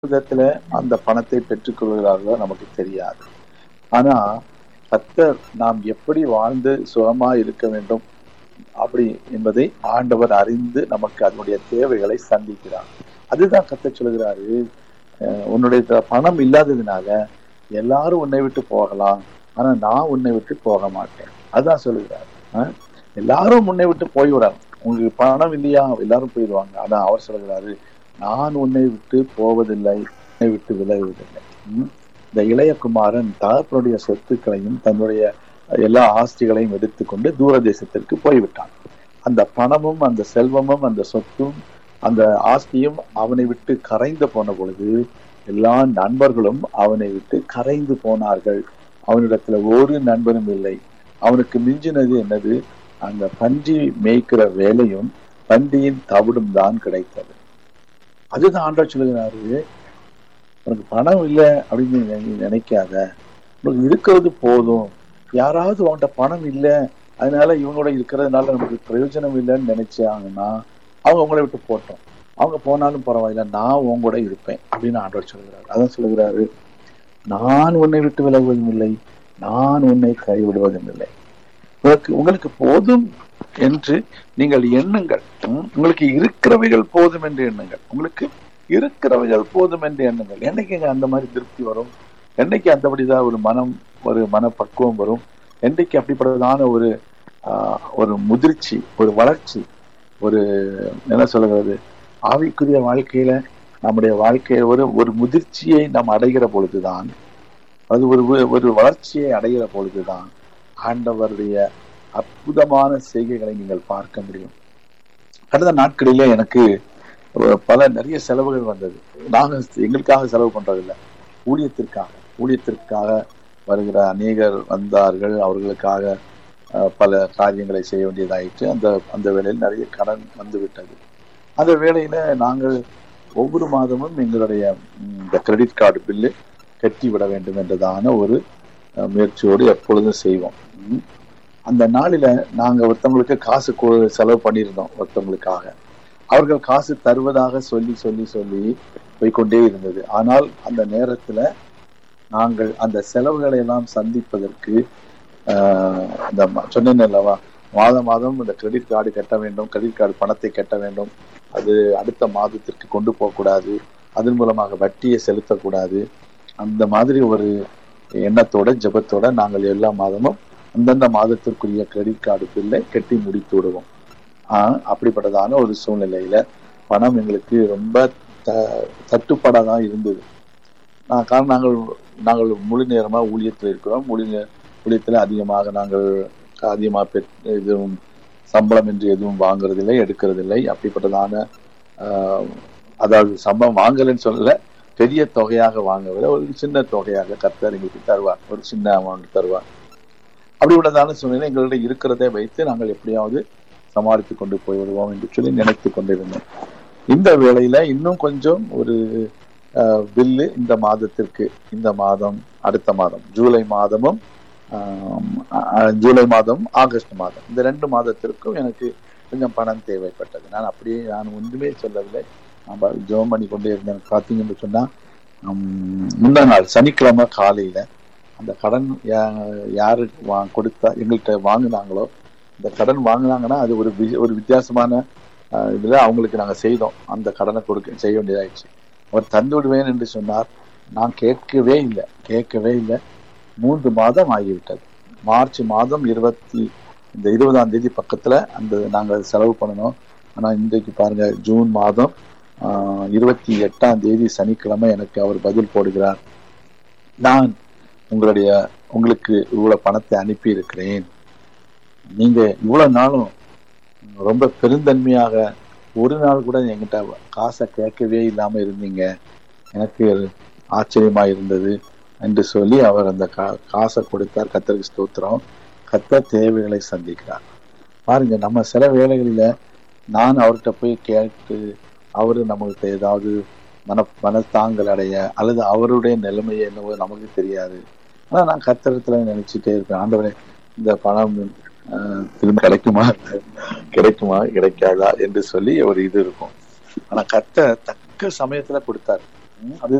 விதத்துல அந்த பணத்தை பெற்றுக் கொள்கிறார்களோ நமக்கு தெரியாது ஆனா கத்தர் நாம் எப்படி வாழ்ந்து சுகமா இருக்க வேண்டும் அப்படி என்பதை ஆண்டவர் அறிந்து நமக்கு அதனுடைய தேவைகளை சந்திக்கிறார் அதுதான் கத்த சொல்கிறாரு அஹ் உன்னுடைய பணம் இல்லாததுனால எல்லாரும் உன்னை விட்டு போகலாம் ஆனா நான் உன்னை விட்டு போக மாட்டேன் அதான் சொல்லுகிறார் அஹ் எல்லாரும் உன்னை விட்டு போய்விடாங்க உங்களுக்கு பணம் இல்லையா எல்லாரும் போயிடுவாங்க ஆனா அவர் சொல்கிறாரு நான் உன்னை விட்டு போவதில்லை உன்னை விட்டு விலகுவதில்லை ம்? இந்த இளைய குமாரன் தகப்பனுடைய சொத்துக்களையும் தன்னுடைய எல்லா ஆஸ்திகளையும் எடுத்துக்கொண்டு தூர தேசத்திற்கு போய்விட்டான் அந்த பணமும் அந்த செல்வமும் அந்த சொத்தும் அந்த ஆஸ்தியும் அவனை விட்டு கரைந்து போன பொழுது எல்லா நண்பர்களும் அவனை விட்டு கரைந்து போனார்கள் அவனிடத்துல ஒரு நண்பனும் இல்லை அவனுக்கு மிஞ்சினது என்னது அந்த பன்றி மேய்க்கிற வேலையும் பன்றியின் தவிடும் தான் கிடைத்தது அதுதான் ஆண்டவர் சொல்லுகிறாரு உனக்கு பணம் இல்லை அப்படின்னு நீ நினைக்காத உனக்கு இருக்கிறது போதும் யாராவது உன்கிட்ட பணம் இல்லை அதனால இவங்களோட இருக்கிறதுனால நமக்கு பிரயோஜனம் இல்லைன்னு நினைச்சாங்கன்னா அவங்க உங்களை விட்டு போட்டோம் அவங்க போனாலும் பரவாயில்ல நான் உன் கூட இருப்பேன் அப்படின்னு ஆண்டவர் சொல்கிறாரு அதான் சொல்லுகிறாரு நான் உன்னை விட்டு விலகுவதும் இல்லை நான் உன்னை கைவிடுவதும் இல்லை உங்களுக்கு உங்களுக்கு போதும் என்று நீங்கள் எண்ணுங்கள் ம்? உங்களுக்கு இருக்கிறவைகள் போதும் என்று எண்ணுங்கள் உங்களுக்கு இருக்கிறவைகள் போதும் என்று எண்ணுங்கள் என்னைக்குங்க அந்த மாதிரி திருப்தி வரும் என்னைக்கு அந்தபடிதான் ஒரு மனம் ஒரு மனப்பக்குவம் வரும் என்னைக்கு அப்படிப்பட்டதான ஒரு ஆஹ், ஒரு முதிர்ச்சி ஒரு வளர்ச்சி ஒரு என்ன சொல்லுகிறது ஆவிக்குரிய வாழ்க்கையில நம்முடைய வாழ்க்கையை ஒரு ஒரு முதிர்ச்சியை நாம் அடைகிற பொழுதுதான் அது ஒரு ஒரு வளர்ச்சியை அடைகிற பொழுதுதான் ஆண்டவருடைய அற்புதமான செய்கைகளை நீங்கள் பார்க்க முடியும் கடந்த நாட்களிலே எனக்கு அஹ், பல நிறைய செலவுகள் வந்தது நாங்க எங்களுக்காக செலவு பண்றதில்லை ஊழியத்திற்காக ஊழியத்திற்காக வருகிற அநேகர் வந்தார்கள் அவர்களுக்காக அஹ், பல காரியங்களை செய்ய வேண்டியதாயிற்று அந்த அந்த வேளையில் நிறைய கடன் வந்து விட்டது அந்த வேளையில நாங்கள் ஒவ்வொரு மாதமும் எங்களுடைய ம், இந்த கிரெடிட் கார்டு பில்லு கட்டி விட வேண்டும் என்றதான ஒரு அஹ், முயற்சியோடு எப்பொழுதும் செய்வோம் ம். அந்த நாளில நாங்க ஒருத்தவங்களுக்கு காசு கொ- செலவு பண்ணியிருந்தோம் ஒருத்தவங்களுக்காக அவர்கள் காசு தருவதாக சொல்லி சொல்லி சொல்லி போய்க்கொண்டே இருந்தது ஆனால் அந்த நேரத்துல நாங்கள் அந்த செலவுகளை எல்லாம் சந்திப்பதற்கு ஆஹ், இந்த ம- சொன்னேன் அல்லவா மாதம் மாதம் இந்த கிரெடிட் கார்டு கட்ட வேண்டும் கிரெடிட் கார்டு பணத்தை கட்ட வேண்டும் அது அடுத்த மாதத்திற்கு கொண்டு போகக்கூடாது அதன் மூலமாக வட்டியை செலுத்தக்கூடாது அந்த மாதிரி ஒரு எண்ணத்தோட ஜெபத்தோட நாங்கள் எல்லா மாதமும் அந்தந்த மாதத்திற்குரிய கிரெடிட் கார்டு பில்லை கட்டி முடித்து விடுவோம் ஆஹ் அப்படிப்பட்டதான ஒரு சூழ்நிலையில பணம் எங்களுக்கு ரொம்ப த தட்டுப்பாடாக தான் இருந்தது நான் காரணம் நாங்கள் நாங்கள் முழு நேரமா ஊழியத்தில் இருக்கிறோம் முழு நே- ஊழியத்துல அதிகமாக நாங்கள் அதிகமாக பெற் எதுவும் சம்பளம் என்று எதுவும் வாங்குறதில்லை எடுக்கிறதில்லை அப்படிப்பட்டதான ஆஹ், அதாவது சம்பளம் வாங்கலைன்னு சொல்லல பெரிய தொகையாக வாங்கவில்லை ஒரு சின்ன தொகையாக கர்த்தர் எங்களுக்கு தருவார் ஒரு சின்ன அமௌண்ட் தருவார் அப்படி உள்ளதான சூழ்நிலை எங்களிடம் இருக்கிறதை வைத்து நாங்கள் எப்படியாவது சமாளித்து கொண்டு போய்விடுவோம் என்று சொல்லி நினைத்து கொண்டிருந்தோம் இந்த வேளையில இன்னும் கொஞ்சம் ஒரு அஹ், பில்லு இந்த மாதத்திற்கு இந்த மாதம் அடுத்த மாதம் ஜூலை மாதமும் ஆம், அஹ், ஜூலை மாதம் ஆகஸ்ட் மாதம் இந்த ரெண்டு மாதத்திற்கும் எனக்கு கொஞ்சம் பணம் தேவைப்பட்டது நான் அப்படியே நான் ஒன்றுமே சொல்லவில்லை நம்ம ஜோம் பண்ணி கொண்டே இருந்தேன் பார்த்தீங்கன்னு சொன்னா ஹம், முந்தா நாள் சனிக்கிழமை காலையில அந்த கடன் யா- யாரு வா- கொடுத்தா எங்கள்கிட்ட வாங்குனாங்களோ இந்த கடன் வாங்குனாங்கன்னா அது ஒரு வி- ஒரு வித்தியாசமான அஹ், இதுல அவங்களுக்கு நாங்க செய்தோம் அந்த கடனை கொடுக்க செய்ய வேண்டியதாயிடுச்சு அவர் தந்து விடுவேன் என்று சொன்னார் நான் கேட்கவே இல்லை கேட்கவே இல்லை மூன்று மாதம் ஆகிவிட்டது மார்ச் மாதம் இருபத்தி இந்த இருபதாம் தேதி பக்கத்துல அந்த நாங்க செலவு பண்ணணும் ஆனா இன்றைக்கு பாருங்க ஜூன் மாதம் ஆஹ், இருபத்தி எட்டாம் தேதி சனிக்கிழமை எனக்கு அவர் பதில் போடுகிறார் நான் உங்களுடைய உங்களுக்கு இவ்வளவு பணத்தை அனுப்பி இருக்கிறேன் நீங்க இவ்வளவு நாளும் ரொம்ப பெருந்தன்மையாக ஒரு நாள் கூட என்கிட்ட காசை கேட்கவே இல்லாம இருந்தீங்க எனக்கு ஆச்சரியமா இருந்தது என்று சொல்லி அவர் அந்த கா- காசை கொடுத்தார் கத்தருக்கு ஸ்தோத்திரம் கத்தர் தேவைகளை சந்திக்கிறார் பாருங்க நம்ம சில வேளைகளில நான் அவர்கிட்ட போய் கேட்டு அவரு நம்மகிட்ட ஏதாவது மன மனத்தாங்கல் அடைய அல்லது அவருடைய நிலைமையை என்னவோ நமக்கு தெரியாது ஆனா நான் கத்திரத்துல நினைச்சிட்டே இருப்பேன் ஆண்டவரே இந்த பணம் ஆஹ், திரும்ப கிடைக்குமா கிடைக்குமா கிடைக்காதா என்று சொல்லி ஒரு இது இருக்கும் ஆனா கத்த தக்க சமயத்துல கொடுத்தாரு ம், அது